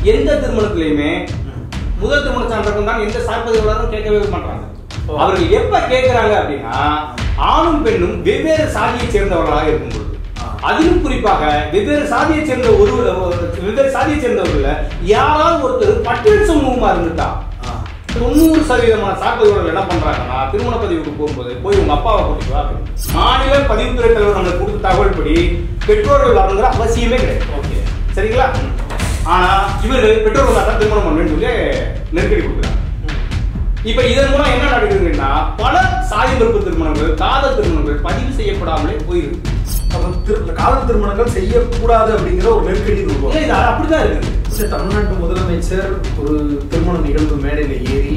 எந்த திருமணத்திலையுமே முதல் திருமண சான்றகம் தான் எந்த சார்பதிவாளரும் கேட்கவே மாட்டாங்க ஓ. அவர்கள் எப்ப கேட்கிறாங்க அப்படின்னா ஆணும் பெண்ணும் வெவ்வேறு சாதியை சேர்ந்தவர்களாக இருக்கும் பொழுது ஆ. அதிலும் குறிப்பாக வெவ்வேறு சாதியை சேர்ந்த ஒரு வெவ்வேறு சாதியை சேர்ந்தவர்கள யாராவது ஒருத்தர் பட்டியல் சமூகமா இருந்துட்டா ஆ. தொண்ணூறு சதவீதமான சார்பதிவாளர்கள் என்ன பண்றாங்கன்னா திருமண பதிவுக்கு போகும்போது போய் உங்க அப்பாவை கூட்டிட்டு வா அப்படின்னு. மாநில பதிவுத்துறை தலைவர் நம்மளுக்கு கொடுத்த தகவல் படி பெற்றோர்கள் வரணுங்கிற அவசியமே கிடையாது ஓகே சரிங்களா ஆனா இவர்கள் பெற்றோர்கள் தான் திருமணம் பண்ணணும்னு சொல்லி நெருக்கடி கொடுக்குறாங்க இப்ப இதன் மூலம் என்ன நடக்குதுன்னா பல சாதி மறுப்பு திருமணங்கள் காதல் திருமணங்கள் பதிவு செய்யப்படாமலே போயிருக்கு அப்ப திரு- காதல் திருமணங்கள் செய்யக்கூடாது அப்படிங்கிற ஒரு நெருக்கடி இது இல்ல, உருவாகும். இது அப்படிதான் இருக்குது சரி, தமிழ்நாட்டு முதலமைச்சர் ஒரு திருமண நிகழ்வு மேடையில ஏறி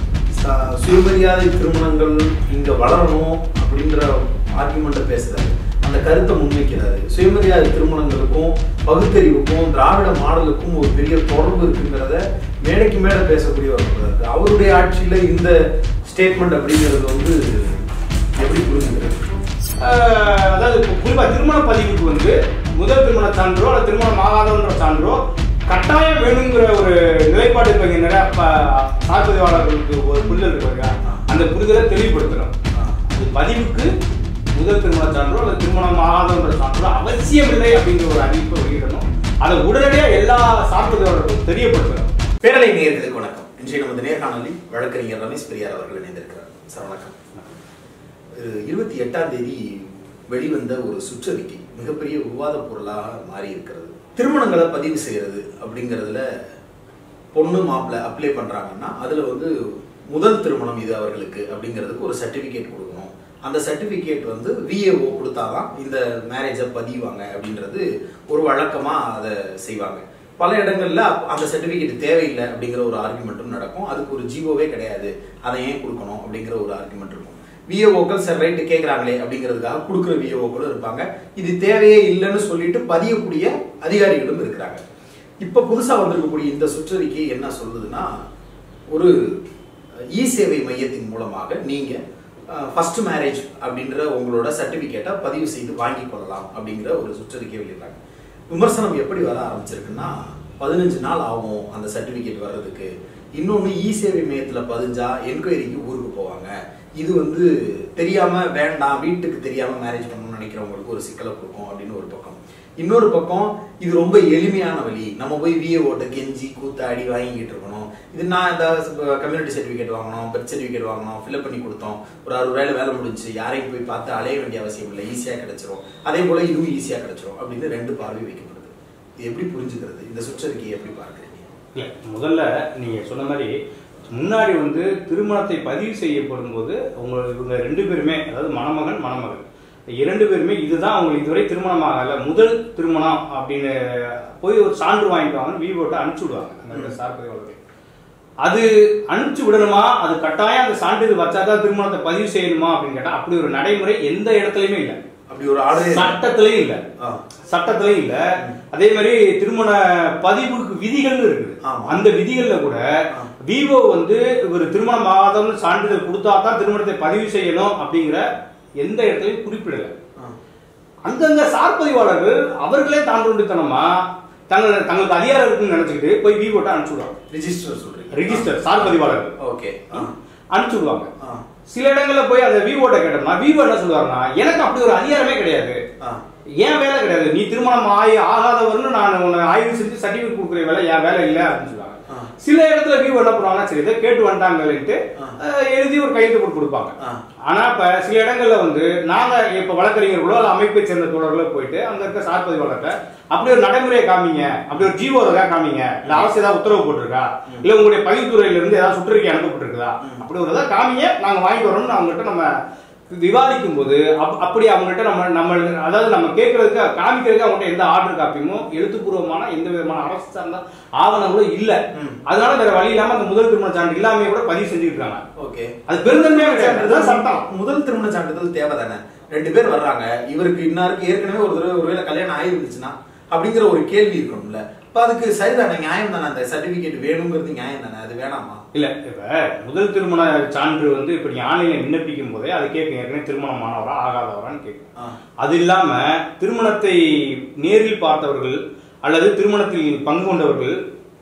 ச- சுயமரியாதை திருமணங்கள் இங்க வளரணும் அப்படின்ற ஆர்குமெண்ட்டை பேசுறாரு அந்த கருத்தை முன்வைக்கிறாரு சுயமரியாதை திருமணங்களுக்கும் பகுத்தறிவுக்கும் திராவிட மாடலுக்கும் ஒரு பெரிய தொடர்பு இருக்குங்கிறத மேடைக்கு மேடை பேசக்கூடிய ஒரு இருக்கு. அவருடைய ஆட்சியில இந்த ஸ்டேட்மெண்ட் அப்படிங்கிறது வந்து எப்படி புரிஞ்சுக்கிறது ஆஹ், அதாவது இப்ப குறிப்பா திருமண பதிவுக்கு வந்து முதல் திருமண சான்றோ அல்லது திருமணம் ஆகாதன்ற சான்றோ கட்டாயம் வேணுங்கிற ஒரு நிலைப்பாடு இப்ப இங்க நிறைய ப- சார்பதிவாளர்களுக்கு ஒரு புரிதல் இருக்கு பாருங்க. அந்த புரிதலை தெளிவுபடுத்தணும் அது பதிவுக்கு முதல் திருமண சான்றோ அல்லது திருமணம் ஆகாதன்ற சான்றோ அவசியம் இல்லை அப்படிங்கிற ஒரு அறிவிப்பை வெளியிடணும் அதை உடனடியா எல்லா சார்பதிவாளர்களுக்கும் தெரியப்படுத்தணும் பேரலை நேயர்களுக்கு வணக்கம் இன்றைய நமது நேர்காணலில் வழக்கறிஞர் ரமேஷ் பெரியார் அவர்கள் இணைந்திருக்கிறார் சார் வணக்கம் ஒரு இருபத்தி எட்டாம் தேதி வெளிவந்த ஒரு சுற்றறிக்கை மிகப்பெரிய விவாத பொருளாக மாறி இருக்கிறது திருமணங்களை பதிவு செய்யறது அப்படிங்கிறதுல பொண்ணு மாப்பிள்ளை அப்ளை பண்றாங்கன்னா அதுல வந்து முதல் திருமணம் இது அவர்களுக்கு அப்படிங்கிறதுக்கு ஒரு சர்டிபிகேட் கொடுக்கணும் அந்த சர்டிபிகேட் வந்து விஏஓ கொடுத்தாதான் இந்த மேரேஜை பதிவாங்க அப்படின்றது ஒரு வழக்கமா அதை செய்வாங்க பல இடங்கள்ல அப்- அந்த சர்டிபிகேட் தேவையில்லை அப்படிங்கிற ஒரு ஆர்குமெண்ட்டும் நடக்கும் அதுக்கு ஒரு ஜிஓவே கிடையாது அதை ஏன் கொடுக்கணும் அப்படிங்கிற ஒரு ஆர்குமெண்ட் இருக்கும் விஏஓக்கள் சரி ரைட்டு கேட்குறாங்களே அப்படிங்கிறதுக்காக கொடுக்குற விஏஓக்களும் இருப்பாங்க இது தேவையே இல்லைன்னு சொல்லிட்டு பதியக்கூடிய அதிகாரிகளும் இருக்கிறாங்க இப்போ புதுசாக வந்திருக்கக்கூடிய இந்த சுற்றறிக்கை என்ன சொல்லுதுன்னா ஒரு இ சேவை மையத்தின் மூலமாக நீங்க ஃபர்ஸ்ட் மேரேஜ் அப்படின்ற உங்களோட சர்டிபிகேட்டை பதிவு செய்து வாங்கி கொள்ளலாம் அப்படிங்கிற ஒரு சுற்றறிக்கை வெளியிடுறாங்க விமர்சனம் எப்படி வர ஆரம்பிச்சிருக்குன்னா பதினஞ்சு நாள் ஆகும் அந்த சர்டிபிகேட் வர்றதுக்கு இன்னொன்று இ சேவை மையத்தில் பதிஞ்சா என்கொயரிக்கு ஊருக்கு போவாங்க இது வந்து தெரியாம வேண்டாம் வீட்டுக்கு தெரியாம மேரேஜ் பண்ணணும்னு நினைக்கிறவங்களுக்கு ஒரு சிக்கலை கொடுக்கும் அப்படின்னு ஒரு பக்கம் இன்னொரு பக்கம் இது ரொம்ப எளிமையான வழி நம்ம போய் விஏ ஓட்ட கெஞ்சி கூத்தாடி வாங்கிக்கிட்டு இருக்கணும் இது நான் இந்த கம்யூனிட்டி சர்டிஃபிகேட் வாங்கணும் பர்த் சர்டிஃபிகேட் வாங்கணும் ஃபில்அப் பண்ணி கொடுத்தோம் ஒரு அறுபது ரூபாயில வேலை முடிஞ்சு யாரையும் போய் பார்த்து அலைய வேண்டிய அவசியம் இல்லை ஈஸியா கிடைச்சிரும் அதே போல இதுவும் ஈஸியா கிடைச்சிரும் அப்படின்னு ரெண்டு பார்வை வைக்கப்படுது இது எப்படி புரிஞ்சுக்கிறது இந்த சுற்றறிக்கையை எப்படி பார்க்குறீங்க இல்ல முதல்ல நீங்க சொன்ன மாதிரி முன்னாடி வந்து திருமணத்தை பதிவு செய்யப்படும் போது உங்க இவங்க ரெண்டு பேருமே அதாவது மணமகன் மணமகள் இரண்டு பேருமே இதுதான் அவங்களுக்கு இதுவரை திருமணம் ஆகல முதல் திருமணம் அப்படின்னு போய் ஒரு சான்று வாங்கிட்டு வாங்கன்னு விவோட்ட அனுப்பிச்சு விடுவாங்க அந்த சார்பதிவாளர்கள் அது அனுப்பிச்சு விடணுமா அது கட்டாயம் அந்த சான்றிதழ் வச்சாதான் திருமணத்தை பதிவு செய்யணுமா அப்படின்னு கேட்டா அப்படி ஒரு நடைமுறை எந்த இடத்துலயுமே இல்லை அப்படி ஒரு ஆர்டர் சட்டத்திலையும் இல்லை சட்டத்திலையும் இல்ல அதே மாதிரி திருமண பதிவுக்கு விதிகள் இருக்குது ஆமா. அந்த விதிகள்ல கூட ஆ. விவோ வந்து ஒரு திருமணம் ஆகாதவன்னு சான்றிதழ் கொடுத்தா தான் திருமணத்தை பதிவு செய்யணும் அப்படிங்கிற எந்த இடத்துலயும் குறிப்பிடல அங்கங்க சார் பதிவாளர்கள் அவர்களே தாண்டோண்டித்தனமா தங்கள் தங்களுக்கு அதிகாரம் இருக்குன்னு நினைச்சுக்கிட்டு போய் விவோட்ட அனுப்பிச்சுடுவாங்க ரிஜிஸ்டர் சொல்றீங்க ரிஜிஸ்டர் சார் பதிவாளர்கள் ஓகே அனுப்பிச்சுடுவாங்க சில இடங்கள்ல போய் அதை விவோட்ட கேட்டோம்னா விவோ என்ன சொல்லுவாருன்னா எனக்கு அப்படி ஒரு அதிகாரமே கிடையாது ஏன் வேலை கிடையாது நீ திருமணம் ஆகி ஆகாதவர்னு நான் உன்னை ஆய்வு செஞ்சு சர்டிபிகேட் கொடுக்குற வேலை என் வேலை இல்லை அப்படின்னு சொல்லுவாங்க ஆ. சில இடத்துல வியூ என்ன பண்ணுவாங்கன்னா சரி இதை கேட்டு வந்துட்டாங்கன்ட்டு ஆ. அஹ், எழுதி ஒரு கையெழுத்து போட்டு கொடுப்பாங்க ஆ. ஆனா இப்ப சில இடங்கள்ல வந்து நாங்க இப்ப வழக்கறிஞர்களோ அல்ல அமைப்பை சேர்ந்த தோழர்களோ போயிட்டு அங்க இருக்க சார் பதிவாளர்கிட்ட அப்படி ஒரு நடைமுறையை காமிங்க அப்படி ஒரு ஜீவோ இருக்கா காமிங்க இல்ல அரசு ஏதாவது உத்தரவு போட்டிருக்கா இல்ல உங்களுடைய பதிவுத்துறையில இருந்து ஏதாவது சுற்றறிக்கை அனுப்பப்பட்டிருக்குதா அப்படி ஒரு இதை காமிங்க நாங்க வாங்கிட்டு வரோம்னு அவங்ககிட்ட நம்ம விவாதிக்கும் போது அப்- அப்படி அவங்ககிட்ட நம்ம நம்ம அதாவது நம்ம கேட்கறதுக்கு காமிக்கிறதுக்கு அவங்ககிட்ட எந்த ஆர்டர் காப்பியுமோ எழுத்துப்பூர்வமான எந்த விதமான அரசு சார்ந்த ஆவணங்களும் இல்ல ம். அதனால வேற வழி இல்லாம அந்த முதல் திருமண சான்று இல்லாம கூட பதிவு செஞ்சுட்டு இருக்காங்க ஓகே அது பெருந்தன்மையா கிடையாது அதுதான் சட்டம் முதல் திருமண சான்றிதழ் தேவை தானே ரெண்டு பேர் வர்றாங்க இவருக்கு இன்னாருக்கு ஏற்கனவே ஒரு தடவை ஒருவேளை கல்யாணம் ஆயிருந்துச்சுன்னா அப்படிங்கிற ஒரு கேள்வி இருக்கணும்ல இப்ப அதுக்கு சரிதானே நியாயம் தானே அந்த சர்டிபிகேட் வேணுங்கிறது நியாயம் தானே அது வேணாமா இல்ல இப்ப முதல் திருமண சான்று வந்து இப்ப நீங்க ஆன்லைன்ல விண்ணப்பிக்கும் போதே அது கேட்கும் ஏற்கனவே திருமணமானவரா ஆகாதவரான்னு கேட்கும் ஆ. அது இல்லாம திருமணத்தை நேரில் பார்த்தவர்கள் அல்லது திருமணத்தில் பங்கு கொண்டவர்கள்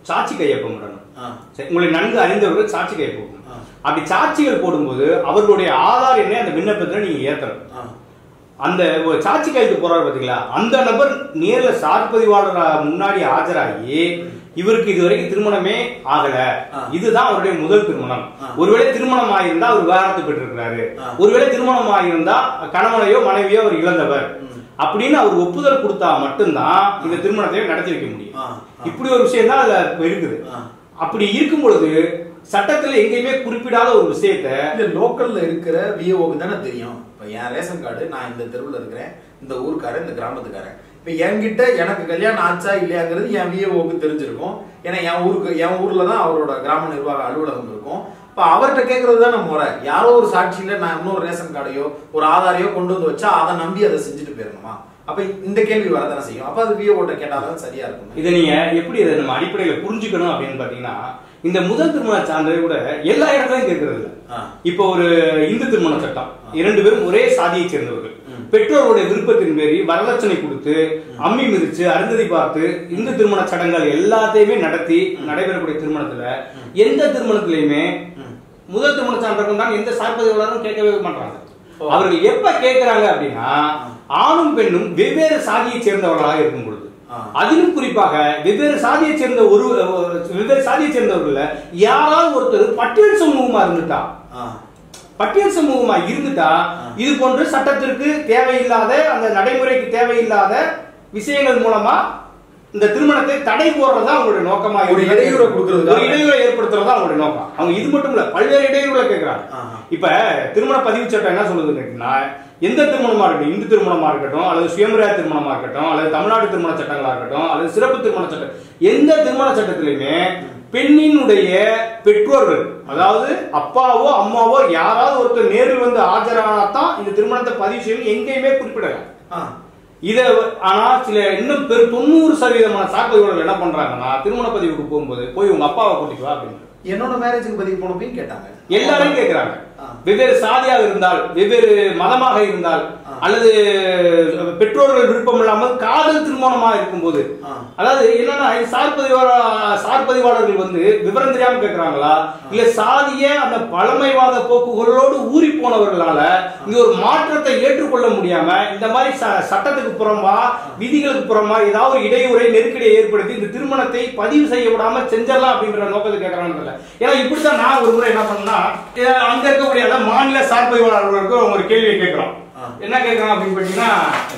சாட்சி கையொப்பம் விடணும் ஆ. சரி, உங்களை நன்கு அறிந்தவர்கள் சாட்சி கையொப்பம் ஆ. அப்படி சாட்சிகள் போடும்போது அவர்களுடைய ஆதார் எண்ணை அந்த விண்ணப்பத்துல நீங்க ஏத்தணும் ஆ. அந்த ஒரு சாட்சி கையெழுத்து போறாரு பாத்தீங்களா அந்த நபர் நேர்ல சார்பதிவாளர் முன்னாடி ஆஜராகி இவருக்கு இதுவரைக்கும் திருமணமே ஆகல ஆ. இதுதான் அவருடைய முதல் திருமணம் ஆ. ஒருவேளை திருமணம் ஆகியிருந்தா அவர் விவாகரத்து பெற்றிருக்கிறாரு ஆ. ஒருவேளை திருமணம் ஆகியிருந்தா கணவனையோ மனைவியோ அவர் இழந்தவர் ம். அப்படின்னு அவர் ஒப்புதல் கொடுத்தா மட்டும்தான் இந்த திருமணத்தை நடத்தி வைக்க முடியும் ஆ. ஆ. இப்படி ஒரு விஷயம் தான் அதுல இருக்குது ஆ. அப்படி இருக்கும் பொழுது சட்டத்துல எங்கேயுமே குறிப்பிடாத ஒரு விஷயத்தை இல்ல லோக்கல்ல இருக்கிற விஓக்கு தானே தெரியும் இப்ப என் ரேஷன் கார்டு நான் இந்த தெருவுல இருக்கிறேன் இந்த ஊருக்காரன் இந்த கிராமத்துக்காரன் இப்ப என்கிட்ட எனக்கு கல்யாணம் ஆச்சா இல்லையாங்கிறது என் விஓக்கு தெரிஞ்சிருக்கும் ஏன்னா என் ஊருக்கு என் ஊர்ல தான் அவரோட கிராம நிர்வாக அலுவலகம் இருக்கும் இப்ப அவர்கிட்ட கேட்கறது தானே முறை யாரோ ஒரு சாட்சியில நான் இன்னொரு ரேஷன் கார்டையோ ஒரு ஆதாரையோ கொண்டு வந்து வச்சா அதை நம்பி அதை செஞ்சுட்டு போயிடணுமா அப்ப இந்த கேள்வி வரதானே செய்யும் அப்ப அது விஓட்ட கேட்டாதான் சரியா இருக்கும் இதை நீங்க எப்படி இதை நம்ம அடிப்படையில புரிஞ்சுக்கணும் அப்படின்னு பாத்தீங்கன்னா இந்த முதல் திருமண சான்றிதழ் கூட எல்லா இடத்துலயும் கேட்கறது இல்ல ஆ. இப்போ ஒரு இந்து திருமண சட்டம் இரண்டு பேரும் ஒரே சாதியை சேர்ந்தவர்கள் ம். பெற்றோருடைய விருப்பத்தின் பேரி வரதட்சணை கொடுத்து அம்மி மிதிச்சு அருந்ததி பார்த்து இந்து திருமண சடங்குகள் எல்லாத்தையுமே நடத்தி நடைபெறக்கூடிய திருமணத்துல எந்த திருமணத்திலயுமே ம். முதல் திருமண சான்றிதழ் தான் எந்த சார்பதிவாளரும் கேட்கவே மாட்டாங்க ஓ. அவர்கள் எப்ப கேட்கிறாங்க அப்படின்னா ஆணும் பெண்ணும் வெவ்வேறு சாதியை சேர்ந்தவர்களாக இருக்கும் பொழுது ஆ. அதிலும் குறிப்பாக வெவ்வேறு சாதியை சேர்ந்த ஒரு ஒரு- வெவ்வேறு சாதியை சேர்ந்தவர்கள யாராவது ஒருத்தர் பட்டியல் சமூகமா இருந்துட்டா ஆ. பட்டியல் சமூகமா இருந்துட்டா இது போன்று சட்டத்திற்கு தேவையில்லாத அந்த நடைமுறைக்கு தேவையில்லாத விஷயங்கள் மூலமா இந்த திருமணத்தை தடை போடுறதா அவங்களுடைய நோக்கமா ஒரு இருக்கிறது. இடையூறை கொடுக்கறதுக்காக. ஒரு இடையூறை ஏற்படுத்துறதா அவங்களுடைய நோக்கம் அவங்க இது மட்டும் இல்ல பல்வேறு இடையூறுகளை கேட்கிறாங்க ஆஹா. இப்ப திருமண பதிவு சட்டம் என்ன சொல்லுதுன்னு கேட்டீங்கன்னா எந்த திருமணமா இருக்கட்டும் இந்து திருமணமா இருக்கட்டும் அல்லது சுயமரியாதை திருமணமா இருக்கட்டும் அல்லது தமிழ்நாடு திருமண சட்டங்களா இருக்கட்டும் அல்லது சிறப்பு திருமண சட்டம் எந்த திருமண சட்டத்திலுமே பெண்ணினுடைய பெற்றோர்கள் அதாவது அப்பாவோ அம்மாவோ யாராவது ஒருத்தர் நேரில் வந்து ஆஜரானாதான் இந்த திருமணத்தை பதிவு செய்யணும் எங்கேயுமே குறிப்பிடல ஆ. இத ஆனா சில இன்னும் பெரு தொண்ணூறு சதவீதமான சாக்குவர்கள் என்ன பண்றாங்கன்னா திருமண பதிவுக்கு போகும்போது போய் உங்க அப்பாவை கூட்டிட்டு வா அப்படின்னு என்னோட மேரேஜுக்கு பதிவு போனப்பையும் கேட்டாங்க எல்லாரையும் கேட்கிறாங்க ஆ. வெவ்வேறு சாதியாக இருந்தால் வெவ்வேறு மதமாக இருந்தால் ஆ. அல்லது பெற்றோர்கள் விருப்பம் இல்லாமல் காதல் திருமணமாக இருக்கும்போது ஆ. அதாவது என்னன்னா இது சார்பதிவாளர் சார்பதிவாளர்கள் வந்து விவரம் தெரியாம கேட்கறாங்களா இல்ல சாதிய அந்த பழமைவாத போக்குகளோடு ஊறி போனவர்களால இங்க ஒரு மாற்றத்தை ஏற்றுக்கொள்ள முடியாம இந்த மாதிரி ச- சட்டத்துக்கு புறம்பா விதிகளுக்கு புறம்பா ஏதாவது ஒரு இடையூறை நெருக்கடியை ஏற்படுத்தி இந்த திருமணத்தை பதிவு செய்ய விடாம செஞ்சிடலாம் அப்படின்ற நோக்கத்தை கேட்கறாங்க ஏன்னா இப்படித்தான் நான் ஒரு முறை என்ன பண்ணா அங்க இருக்கக்கூடிய அதாவது மாநில சார்பதிவாளர்களுக்கு ஒரு கேள்வியை கேட்கிறோம் ஆ. என்ன கேட்கறோம் அப்படின்னு பாத்தீங்கன்னா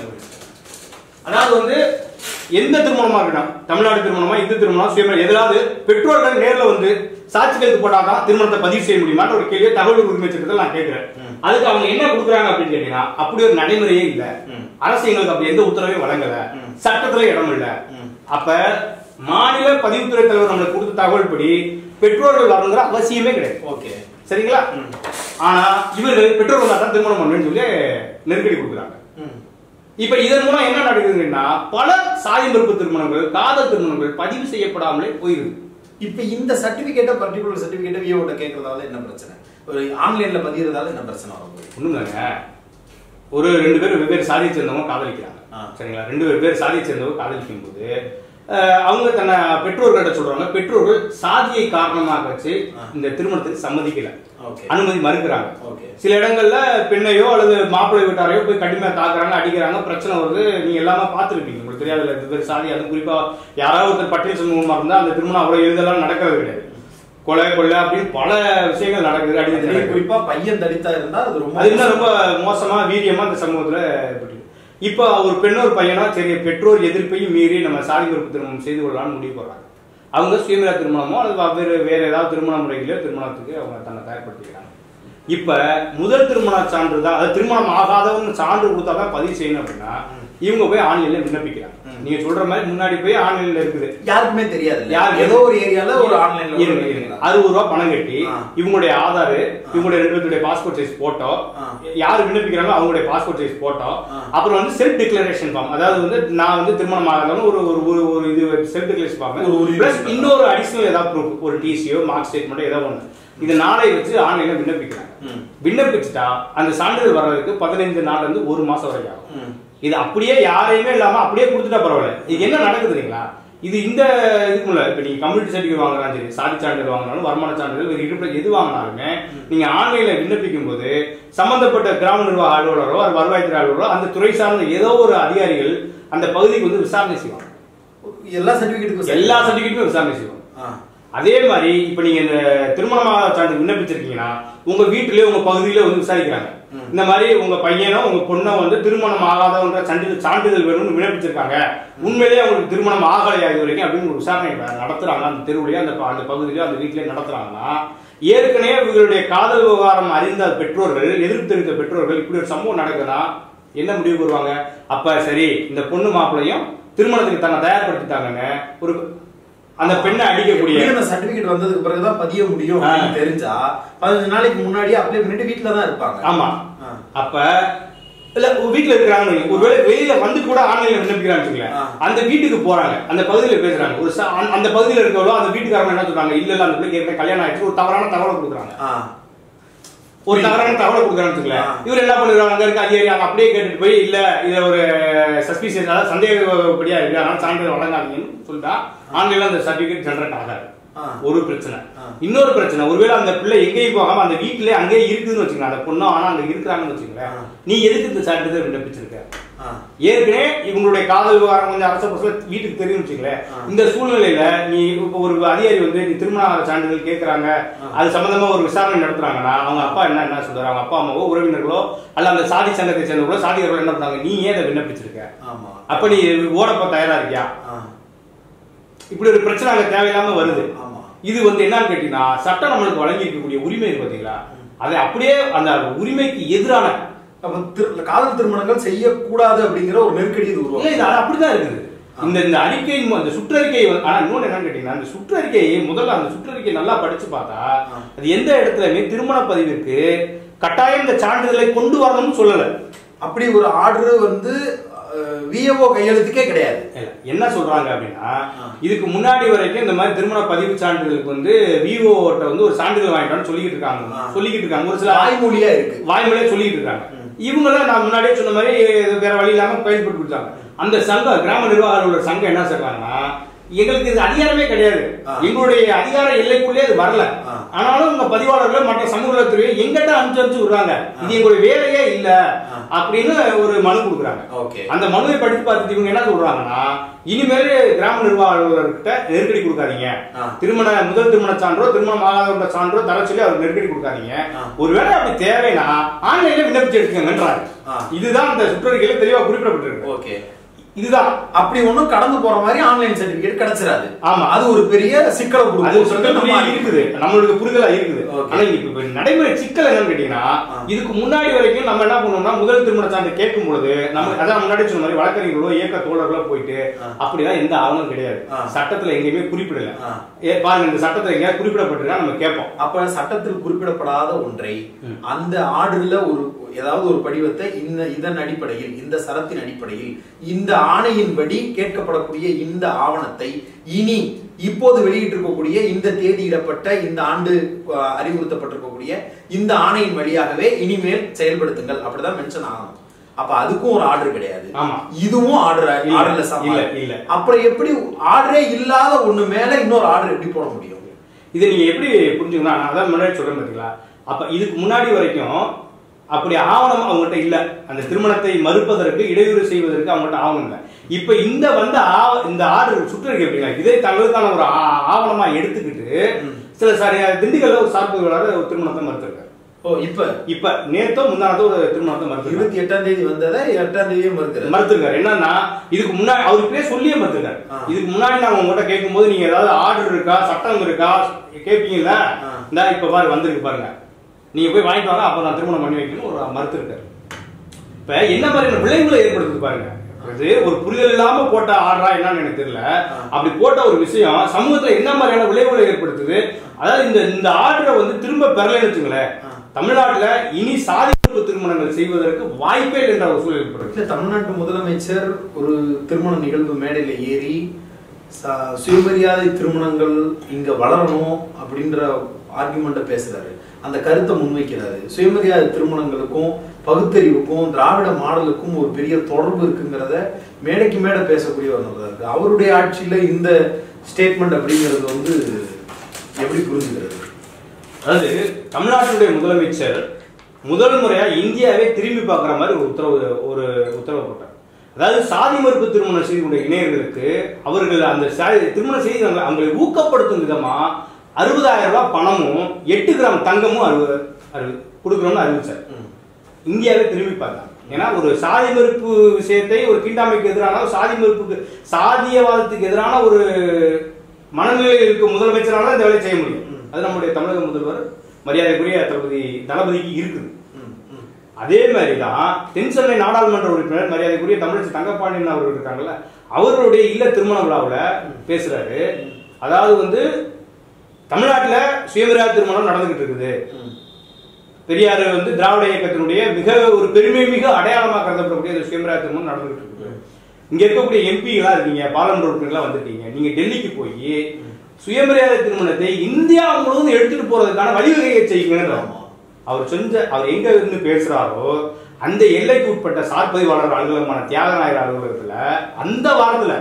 அதாவது வந்து எந்த திருமணமா இருக்கட்டும் தமிழ்நாடு திருமணமா இந்து திருமணம் சுயமரியாதை எதிலாவது பெற்றோர்கள் நேர்ல வந்து சாட்சி கைது போட்டாதான் திருமணத்தை பதிவு செய்ய முடியுமான்னு ஒரு கேள்வியை தகவல் உரிமை சட்டத்தில் நான் கேட்கிறேன் அதுக்கு அவங்க என்ன கொடுக்குறாங்க அப்படின்னு கேட்டீங்கன்னா அப்படி ஒரு நடைமுறையே இல்ல ம். அரசு எங்களுக்கு அப்படி எந்த உத்தரவையும் வழங்கல ம். சட்டத்துல இடம் இல்ல ம். அப்ப மாநில பதிவுத்துறை தலைவர் நம்மளுக்கு கொடுத்த தகவல் படி பெற்றோர்கள் வரணுங்கிற அவசியமே கிடையாது ஓகே சரிங்களா ம். ஆனா இவர்கள் பெற்றோர்கள் தான் திருமணம் பண்ணுன்னு சொல்லி நெருக்கடி கொடுக்குறாங்க ம். இப்ப இதன் மூலம் என்ன நடக்குதுன்னா பல சாதி மறுப்பு திருமணங்கள் காதல் திருமணங்கள் பதிவு செய்யப்படாமலே போயிருது இப்ப இந்த சர்டிபிகேட்ட பர்டிகுலர் சர்டிபிகேட்ட விஓட்ட கேக்குறதால என்ன பிரச்சனை ஒரு ஆன்லைன்ல பதியறதால என்ன பிரச்சனை வரும் ஒண்ணும் இல்லைங்க ஒரு ரெண்டு பேர் வெவ்வேறு சாதியை சேர்ந்தவங்க காதலிக்கிறாங்க ஆ. சரிங்களா ரெண்டு வெவ்வேறு சாதியை சேர்ந்தவங்க காதலிக்கும் போது அஹ், அவங்க தன்னை பெற்றோர்கிட்ட சொல்றாங்க பெற்றோர்கள் சாதியை காரணமாக வச்சு ஆ. இந்த திருமணத்துக்கு சம்மதிக்கல ஓகே அனுமதி மறுக்கிறாங்க ஓகே சில இடங்கள்ல பெண்ணையோ அல்லது மாப்பிள்ளை வீட்டாரையோ போய் கடுமையா தாக்குறாங்க அடிக்கிறாங்க பிரச்சனை வருது நீங்க எல்லாமே பார்த்துருப்பீங்க உங்களுக்கு தெரியாதுல்ல வெவ்வேறு சாதி அது குறிப்பா யாராவது ஒருத்தர் பட்டியல் சமூகமா இருந்தா அந்த திருமணம் அவ்வளவு எளிதெல்லாம் நடக்கிறது கிடையாது கொலை கொள்ளை அப்படின்னு பல விஷயங்கள் நடக்குது அடிக்கடி அதுலயும் நடக்குது. குறிப்பா பையன் தலித்தா இருந்தா அது ரொம்ப அது இன்னும் ரொம்ப மோசமா வீரியமா இந்த சமூகத்துல ஏற்பட்டு இப்போ ஒரு பெண்ணோ ஒரு பையனோ சரி பெற்றோர் எதிர்ப்பையும் மீறி நம்ம சாதி மறுப்பு திருமணம் செய்து கொள்ளலாம்னு முடிவு போடுறாங்க அவங்க சுயமரியா திருமணமோ அல்லது வேறு வேற ஏதாவது திருமண முறைகளோ திருமணத்துக்கு அவங்க தன்னை தயார்படுத்திக்கிறாங்க இப்ப முதல் திருமண சான்று தான் அது திருமணம் ஆகாதவங்க சான்று கொடுத்தா தான் பதிவு செய்யணும் அப்படின்னா இவங்க போய் ஆன்லைன்ல விண்ணப்பிக்கிறாங்க ம். நீங்க சொல்ற மாதிரி முன்னாடி போய் ஆன்லைன்ல இருக்குது யாருக்குமே தெரியாது யாருக்கு ஏதோ ஒரு ஏரியால ஒரு ஆன்லைன்ல இருங்க இருங்க அறுபது ரூபா பணம் கட்டி ஆ. இவங்களுடைய ஆதார் இவங்களுடைய ரெண்டு பேருடைய பாஸ்போர்ட் சைஸ் போட்டோ ஆ. யார் விண்ணப்பிக்கிறாங்களோ அவங்களுடைய பாஸ்போர்ட் சைஸ் போட்டோ ஆ. அப்புறம் வந்து செல்ஃப் டிக்ளரேஷன் ஃபார்ம் அதாவது வந்து நான் வந்து திருமணம் ஆகாதவங்க ஒரு ஒரு ஒரு ஒரு இது செல்ஃப் டிக்ளரேஷன் ஒரு ஃபார்ம் உறுதி பிளஸ் பத்திரம். இன்னொரு அடிஷனல் ஏதாவது ப்ரூஃப் ஒரு டிசியோ மார்க் ஸ்டேட்மெண்ட் ஏதோ ஒன்று இது நாளை வச்சு ஆன்லைன்ல விண்ணப்பிக்கிறாங்க ம். விண்ணப்பிச்சுட்டா அந்த சான்றிதழ் வர்றதுக்கு பதினைந்து நாள்ல இருந்து ஒரு மாசம் வரைக்கும் ஆகும் ம். இது அப்படியே யாரையுமே இல்லாம அப்படியே கொடுத்துட்டா பரவாயில்ல இது என்ன நடக்குது இல்லைங்களா இது இந்த இதுக்குள்ள இப்ப நீங்க கம்யூனிட்டி சர்டிஃபிகேட் வாங்குறாலும் சரி சாதி சான்றிதழ் வாங்கினாலும் வருமான சான்றிதழ் ஒரு இருப்பிட எது வாங்கினாலுமே நீங்க ஆன்லைன்ல விண்ணப்பிக்கும் போது சம்பந்தப்பட்ட கிராம நிர்வாக அலுவலரோ அது வருவாய்த்துறை அலுவலரோ அந்த துறை சார்ந்த ஏதோ ஒரு அதிகாரிகள் அந்த பகுதிக்கு வந்து விசாரணை செய்வாங்க எல்லா சர்டிபிகேட்டுக்கும் எல்லா சர்டிஃபிகேட்டுமே விசாரணை செய்வாங்க ஆ அதே மாதிரி இப்ப நீங்க இந்த திருமணமாக சான்று விண்ணப்பிச்சிருக்கீங்கன்னா உங்க வீட்டிலேயே உங்க பகுதியிலே வந்து விசாரிக்கிறாங்க ம். இந்த மாதிரி உங்க பையனோ உங்க பொண்ணோ வந்து திருமணம் ஆகாதவன்ற சான்றிதழ் சான்றிதழ் வேணும்னு விண்ணப்பிச்சிருக்காங்க உண்மையிலேயே அவங்களுக்கு திருமணம் ஆகலையா இது வரைக்கும் அப்படின்னு ஒரு விசாரணை நடத்துறாங்க அந்த தெருவுலயே அந்த ப- அந்த பகுதியிலயோ அந்த வீட்டிலேயே நடத்துறாங்கன்னா ஏற்கனவே இவர்களுடைய காதல் விவகாரம் அறிந்த பெற்றோர்கள் எதிர்ப்பு தெரிவித்த பெற்றோர்கள் இப்படி ஒரு சம்பவம் நடக்குதுன்னா என்ன முடிவு வருவாங்க அப்ப சரி இந்த பொண்ணு மாப்பிள்ளையும் திருமணத்துக்கு தன்னை தயார்படுத்திட்டாங்கன்னு ஒரு அந்த பெண்ணை அடிக்கக்கூடிய எப்படியும் அந்த சர்டிபிகேட் வந்ததுக்கு பிறகுதான் பதிய முடியும் அப்படின்னு தெரிஞ்சா பதினஞ்சு நாளைக்கு முன்னாடி அப்ளை பண்ணிட்டு வீட்டுல தான் இருப்பாங்க ஆமா ஆ. அப்ப இல்ல உங்க வீட்டுல இருக்கிறாங்க ஒருவேளை வெளியில வந்து கூட ஆன்லைன்ல விண்ணப்பிக்கிறான்னு வச்சுக்கோங்களேன். ஆ. அந்த வீட்டுக்கு போறாங்க அந்த பகுதியில பேசுறாங்க ஒரு ச- அந்த- அந்த பகுதியில இருக்கவளோ அந்த வீட்டுக்காரங்க என்ன சொல்றாங்க இல்ல இல்ல அந்த பிள்ளைக்கு ஏற்கனவே கல்யாணம் ஆயிடுச்சு ஒரு தவறான தகவலை கொடுக்குறாங்க ஆ. ஒரு தவறான தகவலை கொடுக்குறான்னு வச்சுக்கோங்களேன். ஆ. இவர் என்ன பண்ணுறாங்க அங்க இருக்க அதிகாரி அவங்க அப்படியே கேட்டுட்டு போய் இல்ல இது ஒரு சஸ்பீசியஸ் அதாவது சந்தேகப்படியா இருக்கு அதனால சான்றிதழ் வழங்காதீங்கன்னு சொல்லிட்டா ஆன்லைன்ல அந்த சர்டிபிகேட் ஜெனரேட் ஆகாது ஆ. ஒரு பிரச்சனை ஆ. இன்னொரு பிரச்சனை ஒருவேளை அந்த பிள்ளை எங்கேயும் போகாம அந்த வீட்டிலே அங்கேயே இருக்குதுன்னு வச்சுக்கலாம் அந்த பொண்ணோ ஆனா அங்க இருக்கிறாங்கன்னு வச்சுங்களேன் ஆ. நீ எதுக்கு இந்த சான்றிதழ் விண்ணப்பிச்சிருக்க ஆ. ஏற்கனவே இவங்களுடைய காதல் விவகாரம் கொஞ்சம் அரச பசல வீட்டுக்கு தெரியும் வச்சுங்களேன் ஆ. இந்த சூழ்நிலையில நீ இப்ப ஒரு அதிகாரி வந்து நீ திருமண சான்றிதழ் கேட்கறாங்க ஆ. அது சம்பந்தமா ஒரு விசாரணை நடத்துறாங்கன்னா அவங்க அப்பா என்ன என்ன சொல்றாரு அவங்க அப்பா அம்மாவோ உறவினர்களோ அல்ல அந்த சாதி சங்கத்தை சேர்ந்தவர்களோ சாதிகாரர்களோ என்ன பண்றாங்க நீ ஏன் இதை விண்ணப்பிச்சிருக்க ஆமா அப்ப நீ ஓடப்ப தயாரா இருக்கியா ஆ. இப்படி ஒரு பிரச்சனை அங்க தேவையில்லாம வருது ஆமா இது வந்து என்னன்னு கேட்டீங்கன்னா சட்டம் நம்மளுக்கு வழங்கி இருக்கக்கூடிய உரிமை இருக்கு பாத்தீங்களா அதை அப்படியே அந்த உரிமைக்கு எதிரான அப்ப திரு- காதல் திருமணங்கள் செய்யக்கூடாது அப்படிங்கிற ஒரு நெருக்கடி இது இல்ல உருவாக்கும் இது அது அப்படிதான் இருக்குது இந்த இந்த அறிக்கை அந்த சுற்றறிக்கை வந்து- ஆனா இன்னொன்னு என்னன்னு கேட்டீங்கன்னா அந்த சுற்றறிக்கையை முதல்ல அந்த சுற்றறிக்கை நல்லா படிச்சு பார்த்தா ஆ. அது எந்த இடத்துலயுமே திருமண பதிவிற்கு கட்டாயம் இந்த சான்றிதழை கொண்டு வரணும்னு சொல்லல அப்படி ஒரு ஆர்டர் வந்து விஏஓ கையெழுத்துக்கே கிடையாது இல்ல, என்ன சொல்றாங்க அப்படின்னா ஆ. இதுக்கு முன்னாடி வரைக்கும் இந்த மாதிரி திருமண பதிவு சான்றிதழுக்கு வந்து விஓட்ட வந்து ஒரு சான்றிதழ் வாங்கிட்டான்னு சொல்லிக்கிட்டு இருக்காங்க ஆ. சொல்லிக்கிட்டு இருக்காங்க ஒரு சில வாய்மொழியா இருக்கு வாய்மொழியே சொல்லிட்டு இருக்காங்க ம். இவங்கள நான் முன்னாடியே சொன்ன மாதிரி இது வேற வழி இல்லாம பயன்பட்டு கொடுத்தாங்க அந்த சங்கம் கிராம நிர்வாக அலுவலர் சங்கம் என்ன சொல்றாங்கன்னா எங்களுக்கு இது அதிகாரமே கிடையாது ஆ. எங்களுடைய அதிகார எல்லைக்குள்ளே அது வரல ஆ. ஆனாலும் உங்க பதிவாளர்கள் மற்ற சமூக நலத்துறையை எங்கிட்ட அனுப்பிச்சு அனுப்பிச்சு விடுறாங்க இது எங்களுடைய வேலையே இல்ல ஆ. அப்படின்னு ஒரு மனு கொடுக்குறாங்க ஓகே அந்த மனுவை படித்து பார்த்துட்டு இவங்க என்ன சொல்றாங்கன்னா இனிமேல் கிராம நிர்வாக அலுவலர்கிட்ட நெருக்கடி கொடுக்காதீங்க ஆ. திருமண முதல் திருமண சான்றோ திருமணம் ஆகாதவங்க சான்றோ தர சொல்லி அவர் நெருக்கடி கொடுக்காதீங்க ஆ. ஒருவேளை அப்படி தேவைன்னா ஆன்லைன்ல விண்ணப்பிச்சு எடுத்துக்கங்கன்றாங்க ஆ. இதுதான் அந்த சுற்றறிக்கையில தெளிவா குறிப்பிடப்பட்டிருக்கு ஓகே இதுதான் அப்படி ஒண்ணும் கடந்து போற மாதிரி ஆன்லைன் சர்டிபிகேட் கிடைச்சிராது ஆமா. அது ஒரு பெரிய சிக்கலை அது கொடுக்கும் ஒரு சிக்கல் புரியா இருக்குது நம்மளுக்கு புரிதலா இருக்குது Okay. ஆனா இப்ப இப்ப நடைமுறை சிக்கல் என்னன்னு கேட்டீங்கன்னா ஆ. இதுக்கு முன்னாடி வரைக்கும் நம்ம என்ன பண்ணோம்னா முதல் திருமண சான்று கேட்கும் பொழுது நம்ம அதான் முன்னாடி சொன்ன மாதிரி வழக்கறிஞர்களோ இயக்க தோழர்களோ போயிட்டு ஆ. அப்படிதான் எந்த ஆவணம் கிடையாது ஆ. சட்டத்துல எங்கேயுமே குறிப்பிடல ஆ. ஏ, பாருங்க இந்த சட்டத்துல எங்கேயாவது குறிப்பிடப்பட்டிருக்கா நம்ம கேட்போம் அப்ப சட்டத்தில் குறிப்பிடப்படாத ஒன்றை ம். அந்த ஆர்டர்ல ஒரு ஏதாவது ஒரு படிவத்தை இந்த இதன் அடிப்படையில் இந்த சரத்தின் அடிப்படையில் இந்த ஆணையின்படி கேட்கப்படக்கூடிய இந்த ஆவணத்தை இனி இப்போது வெளியிட்டிருக்கக்கூடிய இந்த தேதியிடப்பட்ட இந்த ஆண்டு அஹ், அறிவுறுத்தப்பட்டிருக்கக்கூடிய இந்த ஆணையின் வழியாகவே இனிமேல் செயல்படுத்துங்கள் அப்படிதான் மென்ஷன் ஆகணும் அப்ப அதுக்கும் ஒரு ஆர்டர் கிடையாது ஆமா. இதுவும் ஆர்டர் இல்ல, ஆர்டர்லெஸ் இல்ல, இல்ல. அப்புறம் எப்படி ஆர்டரே இல்லாத ஒண்ணு மேல இன்னொரு ஆர்டர் எப்படி போட முடியும் இதை நீங்க எப்படி புரிஞ்சுக்கணும் நான் அதான் முன்னாடி சொல்றேன் பாத்தீங்களா அப்ப இதுக்கு முன்னாடி வரைக்கும் அப்படி ஆவணம் அவங்ககிட்ட இல்ல அந்த திருமணத்தை மறுப்பதற்கு இடையூறு செய்வதற்கு அவங்ககிட்ட ஆவணம் இல்ல இப்ப இந்த வந்த ஆவ- இந்த ஆர்டர் சுற்றறிக்கை எப்படிங்களா இதை தங்களுக்கான ஒரு ஆ- ஆவணமா எடுத்துக்கிட்டு ம். சில சாரி திண்டுக்கல்ல ஒரு சார்பு ஒரு திருமணத்தை மறுத்திருக்காரு ஓ இப்ப இப்ப நேத்தோ முந்தானத்தோ ஒரு திருமணத்தை மறுத்திருக்காரு இருபத்தி எட்டாம் தேதி வந்ததை எட்டாம் தேதியே மறுக்கிறது மறுத்திருக்காரு என்னன்னா இதுக்கு முன்னாடி அவர் இப்படியே சொல்லியே மறுத்திருக்காரு ஆ. இதுக்கு முன்னாடி நாங்க உங்ககிட்ட கேட்கும்போது நீங்க ஏதாவது ஆர்டர் இருக்கா சட்டம் இருக்கா கேட்பீங்கல்ல ஆ. இந்த இப்ப பாரு வந்திருக்கு பாருங்க நீங்க போய் வாங்கிட்டு வாங்க அப்ப நான் திருமணம் பண்ணி வைக்கணும் ஒரு மறுத்திருக்காரு இப்ப என்ன மாதிரியான விளைவுகளை ஏற்படுத்துது பாருங்க அது ஒரு புரிதல் இல்லாம போட்ட ஆர்டரா என்னன்னு எனக்கு தெரியல ஆ. அப்படி போட்ட ஒரு விஷயம் சமூகத்துல என்ன மாதிரியான விளைவுகளை ஏற்படுத்துது அதாவது இந்த இந்த ஆர்டரை வந்து திரும்ப பெறலைன்னு வச்சுங்களேன் ஆ. தமிழ்நாட்டுல இனி சாதி மறுப்பு திருமணங்கள் செய்வதற்கு வாய்ப்பே இல்லை என்ற ஒரு சூழல் ஏற்படுது இல்ல தமிழ்நாட்டு முதலமைச்சர் ஒரு திருமண நிகழ்வு மேடையில ஏறி ச- சுயமரியாதை திருமணங்கள் இங்க வளரணும் அப்படின்ற ஆர்குமெண்ட்டை பேசுறாரு அந்த கருத்தை முன்வைக்கிறாரு சுயமரியாதை திருமணங்களுக்கும் பகுத்தறிவுக்கும் திராவிட மாடலுக்கும் ஒரு பெரிய தொடர்பு இருக்குங்கிறத மேடைக்கு மேடை பேசக்கூடிய ஒரு நபரா இருக்கு அவருடைய ஆட்சியில இந்த ஸ்டேட்மெண்ட் அப்படிங்கிறது வந்து எப்படி புரிஞ்சுக்கிறது அதாவது தமிழ்நாட்டினுடைய முதலமைச்சர் முதல் முறையா இந்தியாவே திரும்பி பார்க்குற மாதிரி ஒரு உத்தரவு ஒரு உத்தரவு போட்டார் அதாவது சாதி மறுப்பு திருமணம் செய்யக்கூடிய இணையர்களுக்கு அவர்கள் அந்த சாதி- திருமணம் செய்து அவங்க- அவங்களை ஊக்கப்படுத்தும் விதமா அறுபதாயிரம் ரூபாய் பணமும் எட்டு கிராம் தங்கமும் அறிவு அறிவு கொடுக்கணும்னு அறிவிச்சார் இந்தியாவே திரும்பி பார்த்தாங்க ஏன்னா ஒரு சாதி மறுப்பு விஷயத்தை ஒரு தீண்டாமைக்கு எதிரான ஒரு சாதி மறுப்புக்கு சாதியவாதத்துக்கு எதிரான ஒரு மனநிலையில் இருக்கும் முதலமைச்சரால இந்த வேலையை செய்ய முடியும் அது நம்முடைய தமிழக முதல்வர் மரியாதைக்குரிய தளபதி தளபதிக்கு இருக்குது அதே மாதிரி தான் தென்சென்னை நாடாளுமன்ற உறுப்பினர் மரியாதைக்குரிய தமிழச்சி தங்கப்பாண்டியன் அவர்கள் இருக்காங்கல்ல அவருடைய இல்ல திருமண விழாவில் பேசுறாரு அதாவது வந்து தமிழ்நாட்டுல சுயமரியாதை திருமணம் நடந்துகிட்டு இருக்குது பெரியார் வந்து திராவிட இயக்கத்தினுடைய மிக ஒரு பெருமை மிக அடையாளமா கருதப்படக்கூடிய இந்த சுயமரியாதை திருமணம் நடந்துகிட்டு இருக்குது இங்க இருக்கக்கூடிய எம்பிகளா இருக்கீங்க பாராளுமன்ற உறுப்பினர்களா வந்திருக்கீங்க நீங்க டெல்லிக்கு போய் சுயமரியாதை திருமணத்தை இந்தியா முழுவதும் எடுத்துட்டு போறதுக்கான வழிவகையை செய்யுங்க ஆமா. அவர் செஞ்ச அவர் எங்க இருந்து பேசுறாரோ அந்த எல்லைக்கு உட்பட்ட சார் பதிவாளர் அலுவலகமான தியாகநாயகர் அலுவலகத்துல அந்த வாரத்துல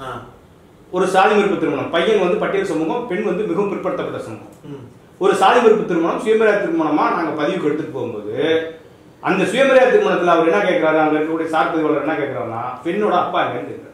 ஒரு சாதி மறுப்பு திருமணம் பையன் வந்து பட்டியல் சமூகம் பெண் வந்து மிகவும் பிற்படுத்தப்பட்ட சமூகம் ஒரு சாதி மறுப்பு திருமணம் சுயமரியாதை திருமணமா நாங்க பதிவுக்கு எடுத்துட்டு போகும்போது அந்த சுயமரியாதை திருமணத்துல அவர் என்ன கேட்கிறாரு அங்க இருக்கக்கூடிய சார் பதிவாளர் என்ன கேட்கிறாருன்னா பெண்ணோட அப்பா எங்கன்னு கேட்கிறாரு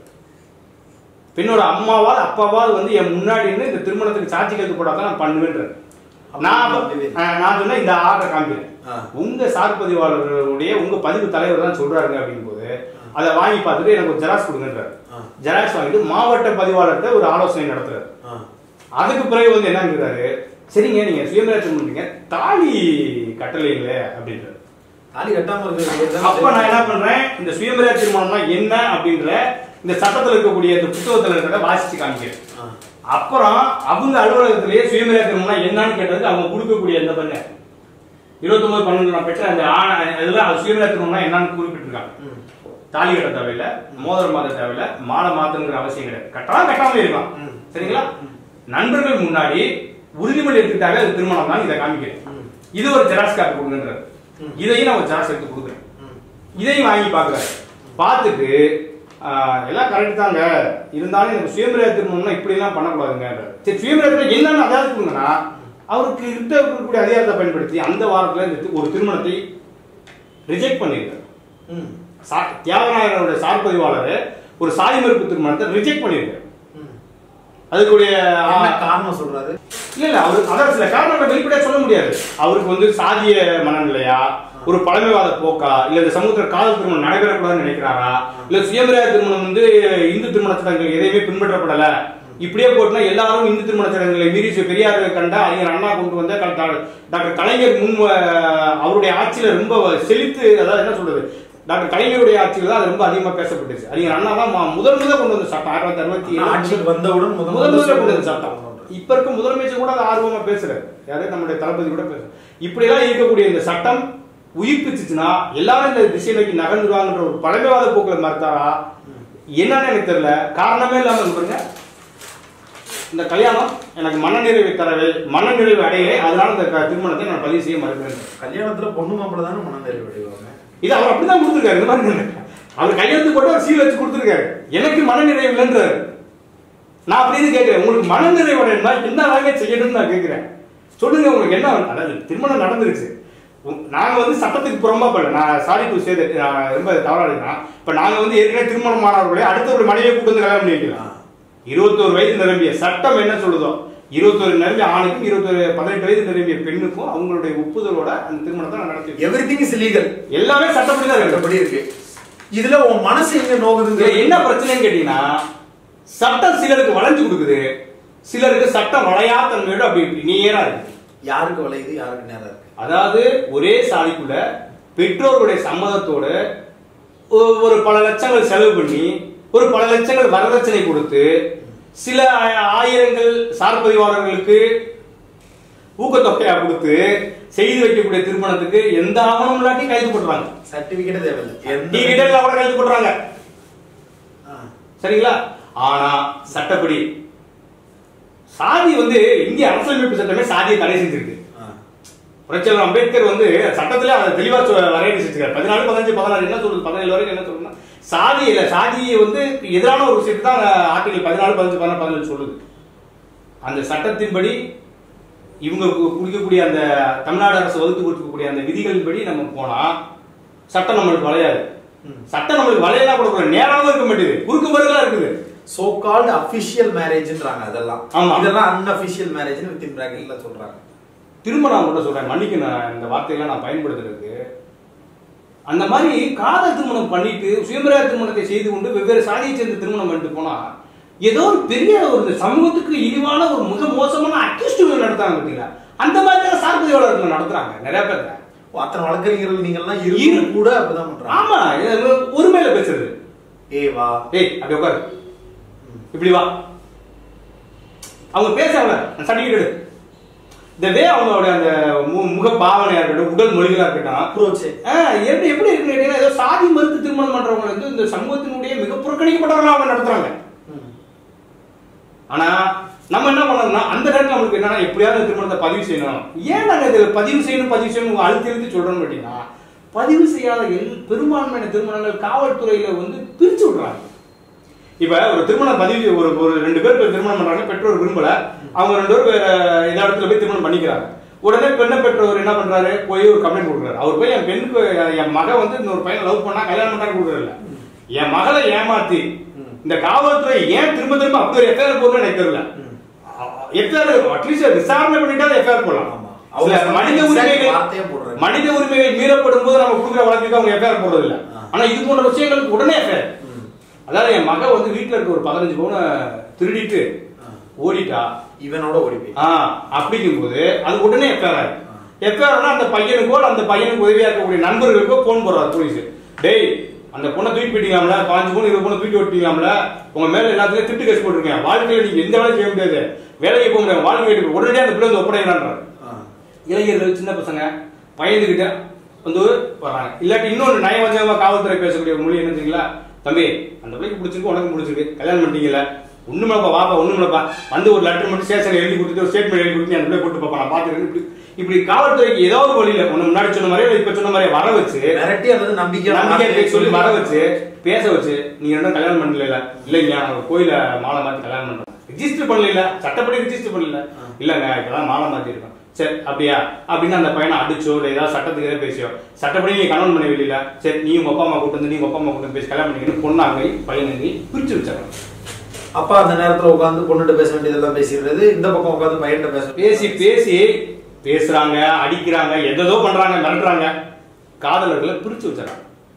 பெண்ணோட அம்மாவால் அப்பாவால் வந்து என் முன்னாடி இருந்து இந்த திருமணத்துக்கு சாட்சி கேட்க போடாதான் நான் பண்ணுவேன்றாரு நான் அப்ப- ஆஹ் நான் சொன்னேன் இந்த ஆர்டர் காமிக்கிறேன் ஆ. உங்க சார் பதிவாளருடைய உங்க பதிவு தலைவர் தான் சொல்றாருங்க அப்படிங்கும் போது அதை வாங்கி பார்த்துட்டு எனக்கு ஒரு ஜெராக்ஸ் கொடுங்கன்றாரு ஆ. ஜெராக்ஸ் வாங்கிட்டு மாவட்ட பதிவாளர்கிட்ட ஒரு ஆலோசனை நடத்துறாரு அதுக்கு பிறகு வந்து என்னங்கிறாரு சரிங்க நீங்க சுயமரியாதை பண்றீங்க தாலி கட்டளைங்களே அப்படின்றாரு தாலி கட்டாம இருக்கிறது அப்ப நான் என்ன பண்றேன் இந்த சுயமரியாதை திருமணம்னா என்ன அப்படின்ற இந்த சட்டத்துல இருக்கக்கூடிய இந்த புத்தகத்துல இருக்கிறத வாசிச்சு காமிக்கிறேன் அப்புறம் அவங்க அலுவலகத்திலேயே சுயமரியாதை திருமணம் என்னன்னு கேட்டதுக்கு அவங்க கொடுக்கக்கூடிய எந்த பண்ண இருபத்தொன்பது பன்னெண்டு நான் பெற்ற அந்த ஆணை இதெல்லாம் சுயமரியாதை திருமணம் என்னன்னு குறிப்பிட்டிருக்காங்க தாலி கட்ட தேவையில்ல மோதிரம் மாத்த தேவையில்ல மாலை மாத்தணுங்கிற அவசியம் கிடையாது கட்டலாம் கட்டாம இருக்கலாம் ம். சரிங்களா நண்பர்கள் முன்னாடி உறுதிமொழி எடுத்துட்டாங்க அது திருமணம் தான் இதை காமிக்கிறேன் இது ஒரு ஜெராக்ஸ் காப்பி கொடுங்கன்றாரு இதையும் நான் ஒரு ஜெராக்ஸ் எடுத்து கொடுக்குறேன் இதையும் வாங்கி பார்க்குறாரு பார்த்துட்டு ஆஹ், எல்லாம் கரெக்ட் தாங்க இருந்தாலும் எனக்கு சுயமரியாதை திருமணம்னா இப்படி எல்லாம் பண்ணக்கூடாதுங்க சரி சுயமரியாதை என்னன்னு அதாவது கொடுங்கன்னா அவருக்கு கிட்ட இருக்கக்கூடிய அதிகாரத்தை பயன்படுத்தி அந்த வாரத்துல இந்த தி- ஒரு திருமணத்தை ரிஜெக்ட் பண்ணியிருக்காரு சா- தியாகராயரோட சார் பதிவாளர் ஒரு சாதி மறுப்பு திருமணத்தை ரிஜெக்ட் பண்ணியிருக்காரு அதுக்குடைய என்ன ஆ, காரணம் சொல்றாரு இல்ல இல்ல அவரு அதான் சில காரணங்களை வெளிப்படையா சொல்ல முடியாது அவருக்கு வந்து சாதிய மனநிலையா ஒரு பழமைவாத போக்கா இல்ல இந்த சமூகத்துல காதல் திருமணம் நடைபெறக்கூடாதுன்னு நினைக்கிறாரா இல்ல சுயமரியாதை திருமணம் வந்து இந்து திருமண சட்டங்கள் எதையுமே பின்பற்றப்படல இப்படியே போட்டுனா எல்லாரும் இந்து திருமண சட்டங்களை மீறி சி- பெரியார் கண்ட அறிஞர் அண்ணா கொண்டு வந்த க- ட- டாக்டர் கலைஞர் முன் அஹ், அவருடைய ஆட்சியில ரொம்ப செழித்து அதாவது என்ன சொல்றது டாக்டர் கலைஞருடைய ஆட்சியில தான் அது ரொம்ப அதிகமா பேசப்பட்டுச்சு அறிஞர் அண்ணா தான் ம- முதல் முதல் கொண்டு வந்த சட்டம் ஆயிரத்தி தொள்ளாயிரத்தி அறுபத்தி ஏழு ஆட்சிக்கு வந்தவுடன் முதல் முதல் முதல்ல கொண்டு வந்த முதல்ல சட்டம் இப்ப இருக்க முதலமைச்சர் கூட அதை ஆர்வமா பேசுறாரு யாரு நம்முடைய தளபதி கூட பேசுறாரு இப்படி எல்லாம் இருக்கக்கூடிய இந்த சட்டம் உயிர்ப்பிச்சுச்சுன்னா எல்லாரும் இந்த திசை நோக்கி நகர்ந்துருவாங்கன்ற ஒரு பழமைவாத போக்குல மறுத்தாரா என்னன்னு எனக்கு தெரியல காரணமே இல்லாம இங்க பாருங்க இந்த கல்யாணம் எனக்கு மனநிறைவு தரவே மனநிறைவு அடையவே அதனால இந்த க- திருமணத்தை நான் பதிவு செய்ய மறுக்கிறேன் கல்யாணத்துல பொண்ணு மாப்பிள்ள தானே மனநிறைவு அடைவாங்க இது அவர் அப்படிதான் கொடுத்துருக்காரு இந்த மாதிரி அவர் கையெழுத்து போட்டு ஒரு சீல் வச்சு கொடுத்துருக்காரு எனக்கு மனநிறைவு இல்லைன்றாரு நான் அப்படின்னு கேட்கிறேன் உங்களுக்கு மனநிறைவு அடையணும்னா என்ன வேலையை செய்யணும்னு நான் கேட்கிறேன் சொல்லுங்க உங்களுக்கு என்ன வேணும்? அதாவது திருமணம் நடந்துருச்சு உங்க- நாங்க வந்து சட்டத்துக்கு புறம்பா பண்ணல நான் சாரி டு சே நான் ரொம்ப தவறா இருக்கேன் இப்ப நாங்க வந்து ஏற்கனவே திருமணம் ஆனவர்களே அடுத்த ஒரு மனைவியை கூட்டு வந்து கல்யாணம் பண்ணி வைக்கலாம் இருபத்தோரு வயது நிரம்பிய சட்டம் என்ன சொல்லுதோ இருபத்தோரு நிரம்பிய ஆணுக்கும் இருபத்தொரு பதினெட்டு வயது நிரம்பிய பெண்ணுக்கும் அவங்களுடைய ஒப்புதலோட அந்த திருமணத்தை நான் நடத்தி வைக்கிறேன். எவ்ரி திங் இஸ் லீகல் எல்லாமே சட்டப்படி தான் இருக்கு அப்படி இருக்கு இதுல உன் மனசு எங்க நோகுதுங்க இதுல என்ன பிரச்சனைன்னு கேட்டீங்கன்னா சட்டம் சிலருக்கு வளைஞ்சு கொடுக்குது சிலருக்கு சட்டம் வளையா தன்மையோட அப்படி இப்படி நேரா இருக்கு யாருக்கு வளையுது யாருக்கு நேரம் இருக்கு அதாவது ஒரே சாதிக்குள்ள பெற்றோர்களுடைய சம்மதத்தோட ஒ- ஒரு பல லட்சங்கள் செலவு பண்ணி ஒரு பல லட்சங்கள் வரதட்சணை கொடுத்து சில ஆ- ஆயிரங்கள் சார்பதிவாளர்களுக்கு ஊக்கத்தொகையா கொடுத்து செய்து வைக்கக்கூடிய திருமணத்துக்கு எந்த ஆவணம் இல்லாட்டி கைது போட்டுறாங்க சர்டிபிகேட் தேவையில்லை எந்த டிகிட்டல் கூட கைது போட்டுறாங்க ஆ. சரிங்களா ஆனா சட்டப்படி சாதி வந்து இந்திய அரசியலமைப்பு சட்டமே சாதியை தடை செஞ்சிருக்கு ஆ. புரட்சியாளர் அம்பேத்கர் வந்து சட்டத்துல அதை தெளிவா சொ- வரையறை செஞ்சுக்காரு பதினாலு பதினஞ்சு பதினாறு என்ன சொல்லுது பதினேழு வரைக்கும் என்ன சொல்லுதுன்னா சாதி இல்ல சாதியை வந்து எதிரான ஒரு விஷயத்தை தான் ஆர்டிகல் பதினாலு பதினஞ்சு பதினாறு பதினேழு சொல்லுது அந்த சட்டத்தின்படி இவங்க கு- குடிக்கக்கூடிய அந்த தமிழ்நாடு அரசு வகுத்து கொடுக்கக்கூடிய அந்த விதிகளின்படி நம்ம போனா சட்டம் நம்மளுக்கு வளையாது சட்டம் நம்மளுக்கு வளையலாம் கூட கூட நேராகவும் இருக்க மாட்டேது குறுக்கு மறுகளா இருக்குது சோ கால்டு அபிஷியல் மேரேஜ்ன்றாங்க அதெல்லாம் ஆமா. இதெல்லாம் அன்அபிஷியல் மேரேஜ்னு வித்தின் பிராக்கெட்ல சொல்றாங்க திரும்ப நான் கூட சொல்றேன் மன்னிக்கு நான் இந்த வார்த்தையெல்லாம் நான் பயன்படுத்துறதுக்கு அந்த மாதிரி காதல் திருமணம் பண்ணிட்டு சுயமரியாதை திருமணத்தை செய்து கொண்டு வெவ்வேறு சாதியை சேர்ந்து திருமணம் பண்ணிட்டு போனா ஏதோ ஒரு பெரிய ஒரு இந்த சமூகத்துக்கு இழிவான ஒரு மிக மோசமான அக்யூஸ்ட் நடத்தாங்க பார்த்தீங்களா அந்த மாதிரி தான் சார்பதிவாளர்கள் நடத்துறாங்க நிறைய பேர் ஓ, அத்தனை வழக்கறிஞர்கள் நீங்க எல்லாம் இரு இரு. கூட அப்படிதான் பண்றாங்க ஆமா இது ஒருமையில பேசுறது ஏ வா ஏய் அப்படி உட்காரு இப்படி வா அவங்க பேசுறாங்க சர்டிபிகேட் இந்த வே அவங்களோட அந்த மு- முக பாவனையா இருக்கட்டும் உடல் மொழிகளா இருக்கட்டும் அப்ரோச் ஆ, எப்படி எப்படி இருக்குன்னு கேட்டீங்கன்னா, ஏதோ சாதி மறுத்து திருமணம் பண்றவங்க வந்து இந்த சமூகத்தினுடைய மிக புறக்கணிக்கப்பட்டவர்களா அவங்க நடத்துறாங்க ஆனா நம்ம என்ன பண்ணோம்னா அந்த நேரத்துல நம்மளுக்கு என்னன்னா எப்படியாவது இந்த திருமணத்தை பதிவு செய்யணும் ஏன் நாங்க இதுல பதிவு செய்யணும் பதிவு செய்யணும் அழுத்தி அழுத்தி சொல்றோம்னு கேட்டீங்கன்னா பதிவு செய்யாத எல் பெரும்பான்மையான திருமணங்கள் காவல்துறையில வந்து பிரிச்சு விடுறாங்க இப்ப ஒரு திருமணம் பதிவு ஒரு ஒரு ரெண்டு பேர் போய் திருமணம் பண்றாங்க பெற்றோர் விரும்பல அவங்க ரெண்டு பேரும் வேற ஏதாவது இடத்துல போய் திருமணம் பண்ணிக்கிறாங்க உடனே பெண்ணை பெற்றவர் என்ன பண்றாரு போய் ஒரு கம்ப்ளைண்ட் கொடுக்குறாரு அவர் போய் என் பெண்ணுக்கு என் மக வந்து இன்னொரு பையனை லவ் பண்ணா கல்யாணம் பண்ணா கொடுக்குறல என் மகளை ஏமாத்தி இந்த காவல்துறை ஏன் திரும்ப திரும்ப அப்படி ஒரு எஃப்ஐஆர் போடணும்னு எனக்கு தெரியல எஃப்ஐஆர் அட்லீஸ்ட் விசாரணை பண்ணிட்டா எஃப்ஐஆர் போடலாம் ஆமா. சில அவங்க மனித exact உரிமைகள் வார்த்தையை போடுறாங்க. மனித உரிமைகள் மீறப்படும் போது நம்ம கொடுக்குற வழக்குக்கு அவங்க எஃப்ஐஆர் போடுறது இல்ல ஆ. ஆனா இது போன்ற விஷயங்களுக்கு உடனே எஃப்ஐஆர் அதாவது என் மக வந்து வீட்டுல இருக்க ஒரு பதினஞ்சு பவுனை திருடிட்டு ஆ. ஓடிட்டா இவனோட ஓடி போய் ஆ அப்படிங்கும்போது அது உடனே எஃப்ஐஆர் ஆயிடும் எஃப்ஐஆர்னா அந்த பையனுக்கோ அந்த பையனுக்கு உதவியா இருக்கக்கூடிய நண்பர்களுக்கோ போன் போடுறாரு போலீஸ் டேய் அந்த பொண்ணை தூக்கி போயிட்டீங்களாம்ல பாஞ்சு பொண்ணு இருபது பொண்ணு தூக்கி விட்டீங்களாம்ல உங்க மேல எல்லாத்துலயும் திட்டு கேஸ் போட்டிருக்கேன் வாழ்க்கையில நீங்க எந்த வேலையும் செய்ய முடியாது வேலைக்கு போக முடியாது வாழ்க்கை வீட்டுக்கு உடனடியாக அந்த பிள்ளை வந்து ஒப்படைக்கிறான்றாரு இளைஞர்கள் சின்ன பசங்க பயந்துகிட்ட வந்து வர்றாங்க இல்லாட்டி இன்னொன்று நயவஞ்சகமா காவல்துறை பேசக்கூடிய ஒரு மொழி என்ன தெரியுங்களா தம்பி அந்த பிள்ளைக்கு பிடிச்சிருக்கு உனக்கு பிடிச்சிருக்கு கல்யாணம் பண்ணிட்டீங்கல்ல ஒண்ணுமில்லப்பா வாப்பா ஒண்ணுமில்லப்பா வந்து ஒரு லெட்டர் மட்டும் ஸ்டேஷன் எழுதி கொடுத்துட்டு ஒரு ஸ்டேட்மெண்ட் எழுதி கொடுத்து நீ அந்த பிள்ளை போட்டு பாப்பா நான் பாத்துக்கிறேன் இப்படி இப்படி காவல்துறைக்கு ஏதாவது ஒரு வழியில ஒண்ணு முன்னாடி சொன்ன மாதிரி இப்ப சொன்ன மாதிரி வர வச்சு மிரட்டி அல்லது நம்பிக்கை நம்பிக்கை சொல்லி வர வச்சு பேச வச்சு நீங்க ரெண்டும் கல்யாணம் பண்ணல இல்லைங்க நாங்க கோயில மாலை மாத்தி கல்யாணம் பண்றோம் ரிஜிஸ்டர் பண்ணல சட்டப்படி ரிஜிஸ்டர் பண்ணல இல்லங்க இப்பதான் மாலை மாத்தி இருக்கோம் சரி அப்படியா அப்படின்னு அந்த பையனை அடிச்சோ இல்ல ஏதாவது சட்டத்துக்கு ஏதாவது பேசியோ சட்டப்படி நீங்க கணவன் பண்ண வெளியில சரி நீ உங்க அப்பா அம்மா கூட்டு வந்து நீ உங்க அப்பா அம்மா கூட்டு வந்து பேசி கல்யாணம் பண்ணிக்கணும் பொண்ணாங்க பையனுங்க பிரிச்சு வச்சாங்க அப்பா அந்த நேரத்துல உட்காந்து பொண்ணுகிட்ட பேச வேண்டியதெல்லாம் பேசிடுறது இந்த பக்கம் உட்காந்து பையன்கிட்ட பேச பேசி பேசி பேசுறாங்க அடிக்கிறாங்க எதோ பண்றாங்க மிரட்டுறாங்க காதலர்களை பிரிச்சு வச்சாங்க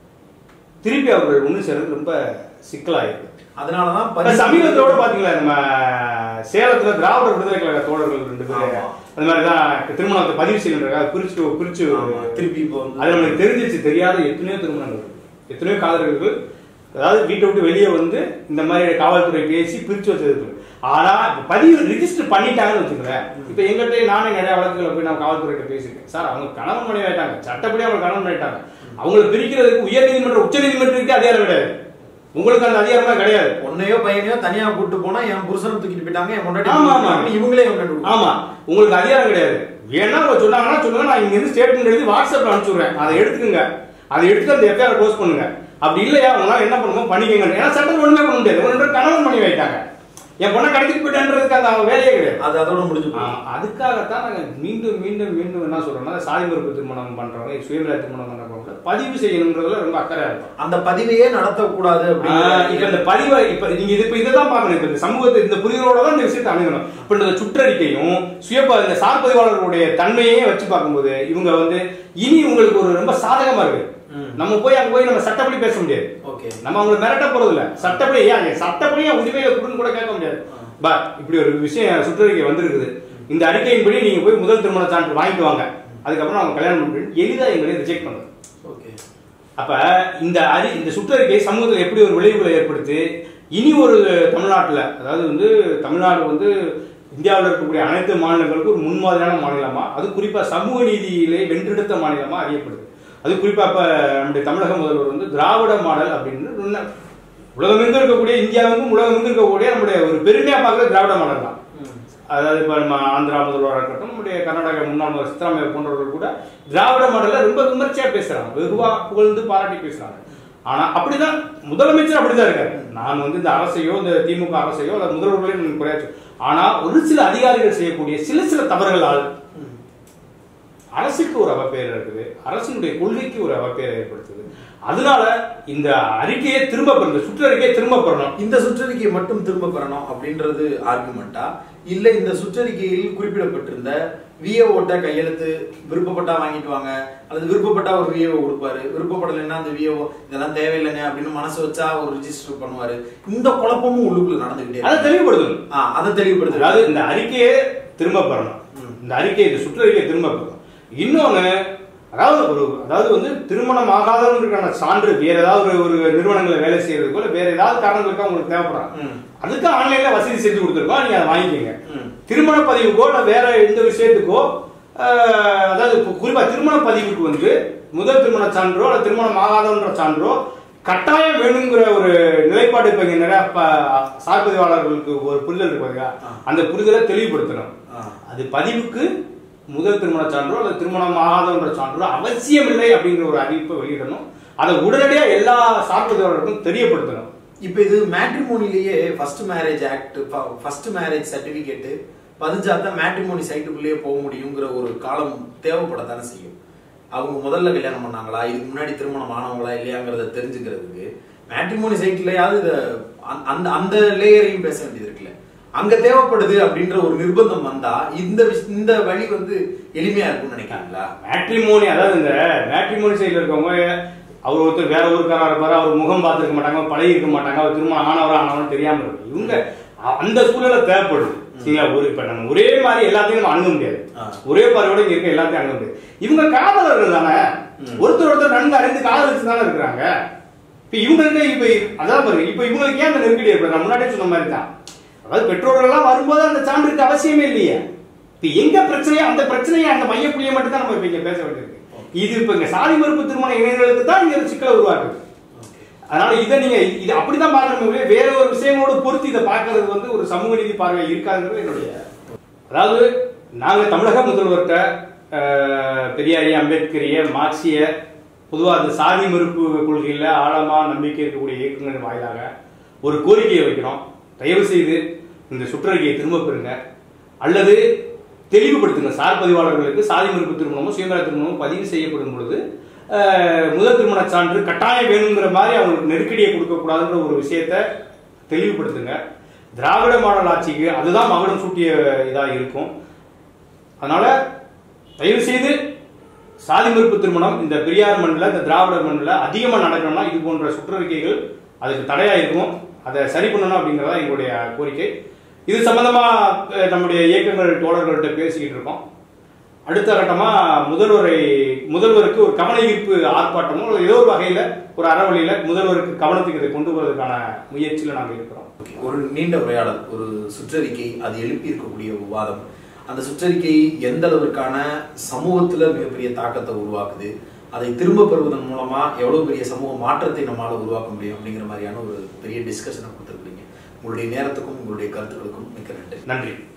திருப்பி அவர்கள் ஒண்ணு சேர்றது ரொம்ப சிக்கலாயிருக்கு அதனாலதான் இப்ப பதிவு- சமீபத்தோட பாத்தீங்களா நம்ம சேலத்துல திராவிட விடுதலை கழக தோழர்கள் ரெண்டு பேர் ஆமா. அந்த மாதிரிதான் திருமணத்தை பதிவு செய்யணுன்றக்காக பிரிச்சு பிரிச்சு ஆமா, திருப்பி இப்போ வந்து- அது நம்மளுக்கு தெரிஞ்சிச்சு தெரியாத எத்தனையோ திருமணங்கள் இருக்கு. எத்தனையோ காதலர்கள் அதாவது வீட்டை விட்டு வெளியே வந்து இந்த மாதிரி காவல்துறை பேசி பிரிச்சு வச்சது இருக்கு. ஆனா இப்ப பதிவு ரிஜிஸ்டர் பண்ணிட்டாங்கன்னு வச்சுக்கிறேன் இப்ப எங்கிட்ட நானே நிறைய வழக்குகளை போய் நான் காவல்துறையிட்ட பேசியிருக்கேன் சார் அவங்க கணவன் மனைவி ஆயிட்டாங்க சட்டப்படி அவங்க கணவன் ஆயிட்டாங்க அவங்களை பிரிக்கிறதுக்கு உயர் நீதிமன்ற உச்ச நீதிமன்றத்துக்கு அதிகாரம் கிடையாது உங்களுக்கு அந்த அதிகாரமே கிடையாது பொண்ணையோ பையனையோ தனியா கூட்டு போனா என் புருஷனை தூக்கிட்டு போயிட்டாங்க என் முன்னாடி ஆமா, ஆமா. இவங்களே இவங்க கண்டுபிடிப்பாங்க. ஆமா உங்களுக்கு அதிகாரம் கிடையாது வேணா அவங்க சொன்னாங்கன்னா சொல்லுங்க நான் இங்க இருந்து ஸ்டேட்மெண்ட் எழுதி வாட்ஸ்அப்ல அனுப்பிச்சுடுறேன் அதை எடுத்துக்கங்க அதை எடுத்து அந்த எஃப்ஐஆர் க்ளோஸ் பண்ணுங்க அப்படி இல்லையா உங்களால என்ன பண்ணுமோ பண்ணிக்கங்க ஏன்னா சட்டம் ஒண்ணுமே பண்ண முடியாது ஒரு ரெண்டு கணவன் பண்ணி வைட்டாங்க என் பொண்ணை கடத்திட்டு போயிட்டேன்றதுக்கு அந்த வேலையே கிடையாது அது அதோட முடிஞ்சு ஆ, போகும் அதுக்காகத்தான் நாங்க மீண்டும் மீண்டும் மீண்டும் என்ன சொல்றோம்னா சாதி மறுப்பு திருமணம் பண்றவங்க சுயமரியாதை திருமணம் பண்றவங்க பதிவு செய்யணுன்றதுல ரொம்ப அக்கறையா இருக்கும் அந்த பதிவையே நடத்தக்கூடாது ஆஹ் இப்ப அப்படின்னு இந்த பதிவை இப்ப நீங்க இது இப்ப இதான் பார்க்கணும் இப்ப இந்த சமூகத்தை இந்த புரிதலோட தான் இந்த விஷயத்தை அணுகணும் இப்ப இந்த சுற்றறிக்கையும் சுய இந்த சார் பதிவாளர்களுடைய தன்மையே வச்சு பார்க்கும்போது இவங்க வந்து இனி உங்களுக்கு ஒரு ரொம்ப சாதகமா இருக்கு ம். நம்ம போய் அங்க போய் நம்ம சட்டப்படி பேச முடியாது ஓகே நம்ம அவங்களை மிரட்ட போறது இல்ல சட்டப்படி ஏன் சட்டப்படி ஏன் உரிமையை கொடுன்னு கூட கேட்க முடியாது பட் இப்படி ஒரு விஷயம் சுற்றறிக்கை வந்திருக்குது இந்த அறிக்கையின்படி நீங்க போய் முதல் திருமண சான்று வாங்கிட்டு வாங்க அதுக்கப்புறம் அவங்க கல்யாணம் பண்ணிட்டு எளிதா எங்களை ரிஜெக்ட் பண்ணுறது ஓகே அப்ப இந்த அறி இந்த சுற்றறிக்கை சமூகத்தில் எப்படி ஒரு விளைவுகளை ஏற்படுத்தி இனி ஒரு தமிழ்நாட்டுல அதாவது வந்து தமிழ்நாடு வந்து இந்தியாவில் இருக்கக்கூடிய அனைத்து மாநிலங்களுக்கும் ஒரு முன்மாதிரியான மாநிலமா அது குறிப்பா சமூக நீதியிலே வென்றெடுத்த மாநிலமா அறியப்படுது அது குறிப்பா இப்ப நம்முடைய தமிழக முதல்வர் வந்து திராவிட மாடல் அப்படின்னு ஒண்ணு உலகமெங்கும் இருக்கக்கூடிய இந்தியாவுக்கும் உலகமெங்கும் இருக்கக்கூடிய நம்முடைய ஒரு பெருமையா பார்க்கறது திராவிட மாடல் தான் அதாவது இப்போ நம்ம ஆந்திரா முதல்வராக இருக்கட்டும் நம்முடைய கர்நாடக முன்னாள் முதல்வர் சித்தராமையா போன்றவர்கள் கூட திராவிட மாடல ரொம்ப விமர்சையா பேசுறாங்க வெகுவா புகழ்ந்து பாராட்டி பேசுறாங்க ஆனா அப்படிதான் முதலமைச்சர் அப்படிதான் இருக்காரு நான் வந்து இந்த அரசையோ இந்த திமுக அரசையோ அல்லது முதல்வர்களையும் நான் குறையாச்சு ஆனா ஒரு சில அதிகாரிகள் செய்யக்கூடிய சில சில தவறுகளால் அரசுக்கு ஒரு அவப்பெயர் இருக்குது அரசினுடைய கொள்கைக்கு ஒரு அவப்பெயர் ஏற்படுத்துது அதனால இந்த அறிக்கையை திரும்ப பெறணும் சுற்றறிக்கையை திரும்ப பெறணும் இந்த சுற்றறிக்கையை மட்டும் திரும்ப பெறணும் அப்படின்றது ஆர்குமெண்டா இல்ல இந்த சுற்றறிக்கையில் குறிப்பிடப்பட்டிருந்த விஏஓட்ட கையெழுத்து விருப்பப்பட்டா வாங்கிட்டு வாங்க அல்லது விருப்பப்பட்டா ஒரு விஏஓ கொடுப்பாரு விருப்பப்படலைன்னா அந்த விஏஓ இதெல்லாம் தேவையில்லைங்க அப்படின்னு மனசு வச்சா ஒரு ரிஜிஸ்டர் பண்ணுவாரு இந்த குழப்பமும் உள்ளுக்குள்ள நடந்துகிட்டே அதை இருக்கு. தெளிவுபடுத்தணும் ஆ, அதை தெளிவுபடுத்து அதாவது இந்த அறிக்கையை திரும்ப பெறணும் இந்த அறிக்கையை இந்த சுற்றறிக்கையை திரும்ப பெறணும் இன்னொன்னு அதாவது ஒரு அதாவது வந்து திருமணம் ஆகாதவங்களுக்கான சான்று வேற ஏதாவது ஒரு ஒரு நிறுவனங்களை வேலை செய்யறதுக்கோ இல்ல வேற ஏதாவது காரணங்களுக்கா உங்களுக்கு தேவைப்படுறாங்க ம். அதுக்கு ஆன்லைன்ல வசதி செஞ்சு கொடுத்துருக்கோம் நீங்க அதை வாங்கிக்கோங்க ம். திருமண பதிவுக்கோ இல்ல வேற எந்த விஷயத்துக்கோ ஆஹ், அதாவது கு- குறிப்பா திருமண பதிவுக்கு வந்து முதல் திருமண சான்றோ அல்ல திருமணம் ஆகாதவன்ற சான்றோ கட்டாயம் வேணுங்கிற ஒரு நிலைப்பாடு இப்ப இங்க நிறைய ப- சார் பதிவாளர்களுக்கு ஒரு புரிதல் இருக்கு பாத்தீங்களா அந்த புரிதலை தெளிவுபடுத்தணும் ஆ. அது பதிவுக்கு முதல் திருமண சான்றோ அல்லது திருமணம் ஆகாதவன்ற சான்றோ அவசியம் இல்லை அப்படிங்கிற ஒரு அறிவிப்பை வெளியிடணும் அதை உடனடியா எல்லா சார் பதிவாளர்களுக்கும் தெரியப்படுத்தணும் இப்ப இது மேட்ரிமோனிலேயே first marriage act first marriage certificate பதிஞ்சாதான் மேட்ரிமோனி சைட்டுக்குள்ளேயே போக முடியுங்கிற ஒரு காலம் தேவைப்படத்தானே செய்யும் அவங்க முதல்ல கல்யாணம் பண்ணாங்களா இதுக்கு முன்னாடி திருமணம் ஆனவங்களா இல்லையாங்கிறத தெரிஞ்சுக்கிறதுக்கு மேட்ரிமோனி சைட்லயாவது இத அந்த- அந்த அந்த லேயரையும் பேச வேண்டியது இருக்குல்ல அங்க தேவைப்படுது அப்படின்ற ஒரு நிர்பந்தம் வந்தா இந்த விஷ- இந்த வழி வந்து எளிமையா இருக்கும்னு நினைக்கிறீங்களா மேட்ரிமோனி அதாவது இந்த மேட்ரிமோனி சைடுல இருக்கவங்க அவர் ஒருத்தர் வேற ஊருக்காரா இருப்பாரு அவர் முகம் பார்த்திருக்க மாட்டாங்க பழகி இருக்க மாட்டாங்க அவர் திருமணம் ஆனவரா ஆனவரும் தெரியாம இருக்கு இவங்க அ- அந்த சூழ்நிலை தேவைப்படுது சரிங்களா ஒரு இப்ப நம்ம ஒரே மாதிரி எல்லாத்தையும் நம்ம அணுக முடியாது ஆ. ஒரே பார்வையோட இங்க இருக்க எல்லாத்தையும் அணுக முடியாது இவங்க காதலர்கள் தானே ஒருத்தர் ஒருத்தர் நன்கு அறிந்து காதலிச்சு தானே இருக்கிறாங்க இப்ப இவங்களுக்கு இப்ப அதான் பாருங்க இப்ப இவங்களுக்கு ஏன் அந்த நெருக்கடி ஏற்படுது நான் முன்னாடியே சொன்ன மாதிரி தான் அதாவது பெற்றோர்கள் எல்லாம் வரும்போது அந்த சான்றுக்கு அவசியமே இல்லையே இப்ப எங்க பிரச்சனையோ அந்த பிரச்சனையை அந்த மையப்புள்ளியை மட்டும் தான் நம்ம இப்ப இங்க பேச வேண்டியிருக்கு இது இப்ப இங்க சாதி மறுப்பு திருமண இளைஞர்களுக்கு தான் இங்க ஒரு சிக்கலை உருவாக்குது அதனால இதை நீங்க இது அப்படிதான் பார்க்கணும் ஒழிய வேற ஒரு விஷயங்களோட பொறுத்து இதை பார்க்கறது வந்து ஒரு சமூக நீதி பார்வை இருக்காதுங்கிறது என்னுடைய அதாவது நாங்க தமிழக முதல்வர்கிட்ட அஹ், பெரியாரிய அம்பேத்கரிய மார்க்சிய பொதுவா அந்த சாதி மறுப்பு கொள்கையில ஆழமா நம்பிக்கை இருக்கக்கூடிய இயக்கங்களின் வாயிலாக ஒரு கோரிக்கையை வைக்கிறோம் தயவு செய்து இந்த சுற்றறிக்கையை திரும்ப பெறுங்க அல்லது தெளிவுபடுத்துங்க சார் பதிவாளர்களுக்கு சாதி மறுப்பு திருமணமும் சுயநல திருமணமும் பதிவு செய்யப்படும் பொழுது அஹ், முதல் திருமண சான்று கட்டாயம் வேணுங்கிற மாதிரி அவங்களுக்கு நெருக்கடியை கொடுக்கக்கூடாதுன்ற ஒரு விஷயத்தை தெளிவுபடுத்துங்க திராவிட மாடல் ஆட்சிக்கு அதுதான் மகுடம் சூட்டிய இதா இருக்கும் அதனால தயவு செய்து சாதி மறுப்பு திருமணம் இந்த பெரியார் மண்ணில் இந்த திராவிட மண்ணில் அதிகமாக நடக்கணும்னா இது போன்ற சுற்றறிக்கைகள் அதுக்கு தடையா இருக்கும் அதை சரி பண்ணணும் அப்படிங்கறதா எங்களுடைய கோரிக்கை இது சம்பந்தமா அஹ், நம்முடைய இயக்கங்கள் தோழர்கள்ட்ட பேசிக்கிட்டு இருக்கோம் அடுத்த கட்டமா முதல்வரை முதல்வருக்கு ஒரு கவன ஈர்ப்பு ஆர்ப்பாட்டமோ அல்லது ஏதோ ஒரு வகையில ஒரு அறவழியில முதல்வருக்கு கவனத்துக்கு இதை கொண்டு வருவதற்கான முயற்சியில நாங்க இருக்கிறோம் ஒரு நீண்ட உரையாடல் ஒரு சுற்றறிக்கை அது எழுப்பி இருக்கக்கூடிய விவாதம் அந்த சுற்றறிக்கை எந்த அளவிற்கான சமூகத்துல மிகப்பெரிய தாக்கத்தை உருவாக்குது அதை திரும்ப பெறுவதன் மூலமா எவ்வளவு பெரிய சமூக மாற்றத்தை நம்மளால உருவாக்க முடியும் அப்படிங்கிற மாதிரியான ஒரு பெரிய டிஸ்கஷனை கொடுத்துருக்கீங்க உங்களுடைய நேரத்துக்கும் உங்களுடைய கருத்துக்களுக்கும் மிக்க நன்றி நன்றி